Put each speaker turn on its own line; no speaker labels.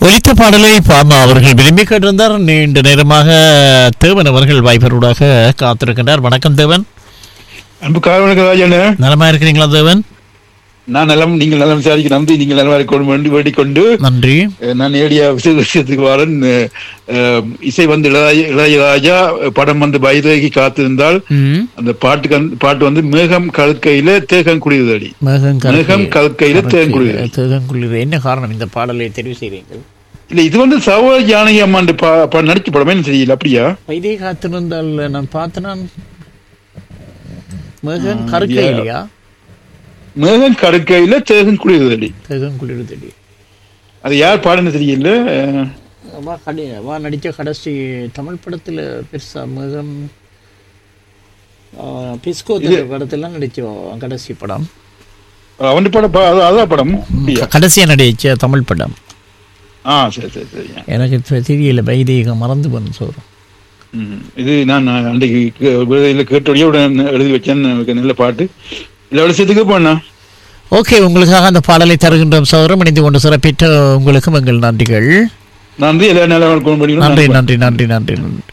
ஒலித்த பாடலை பாமா அவர்கள் விரும்பி கேட்டிருந்தார் நீண்ட நேரமாக தேவன் அவர்கள் வைபரூடாக காத்திருக்கின்றார் வணக்கம் தேவன்
அன்பு காரண ராஜானே
நலமா இருக்கிறீங்களா தேவன்
நான் நலம் நீங்கள் நலம் விசாரிக்க நம்பி நீங்கள் நலமாக இருக்கணும் வேண்டி வேண்டிக் கொண்டு
நன்றி
அஹ், நான் நேரடியா விஷய விஷயத்துக்கு வரேன் அஹ், அஹ், இசை வந்து இளைய இளையராஜா படம் வந்து வைதேகி காத்திருந்தால்
ம்.
அந்த பாட்டுக்கு வந்து- பாட்டு வந்து மேகம் கழுக்கையில தேகம் குடியுதடி
மேகம்
மேகம் கழுக்கையில தேகம் குடியுது
தேகங்குளிர் என்ன காரணம் இந்த பாடலை தெரிவு செய்றீர்கள்
இல்ல இது வந்து சவ ஜானகி அம்மாண்டு பா- பா- நடிச்ச படமே எனக்கு தெரியல அப்படியா
வைதே காத்திருந்தால் நான் பார்த்து நான் மேகம் கருக்க இல்லையா
மேகம் கழுக்கையில தேகம் குடியுதடி
தேகங்குளிர் தெடி
அது யார் பாடுன்னு தெரியல அஹ்,
வா கடை வா நடித்த கடைசி தமிழ் படத்தில் பெருசா மேகம் பிஸ்கோ படத்தெல்லாம் நடிச்ச கடைசி படம்
அவன் படம் பா- அது- அதான் படம் அப்படியா
கடைசியாக நடிச்ச தமிழ் படம்
ஆ சரி சரி சரி
எனக்கு தெ- தெரியல வைதீகம் மறந்து போன சோறு
ம். இது நான் நான் அன்றைக்கு கே- விடுதலையில கேட்டோடய உடனே எழுதி வச்சேன் எனக்கு நல்ல பாட்டு இல்லை விஷயத்துக்கு போனா
ஓகே உங்களுக்காக அந்த பாடலை தருகின்றோம் சோதரம் இணைந்து கொண்டு சிறப்பித்த உங்களுக்கும் எங்கள் நன்றிகள்
நான் வந்து எல்லா நேரம்
நன்றி நன்றி நன்றி நன்றி நன்றி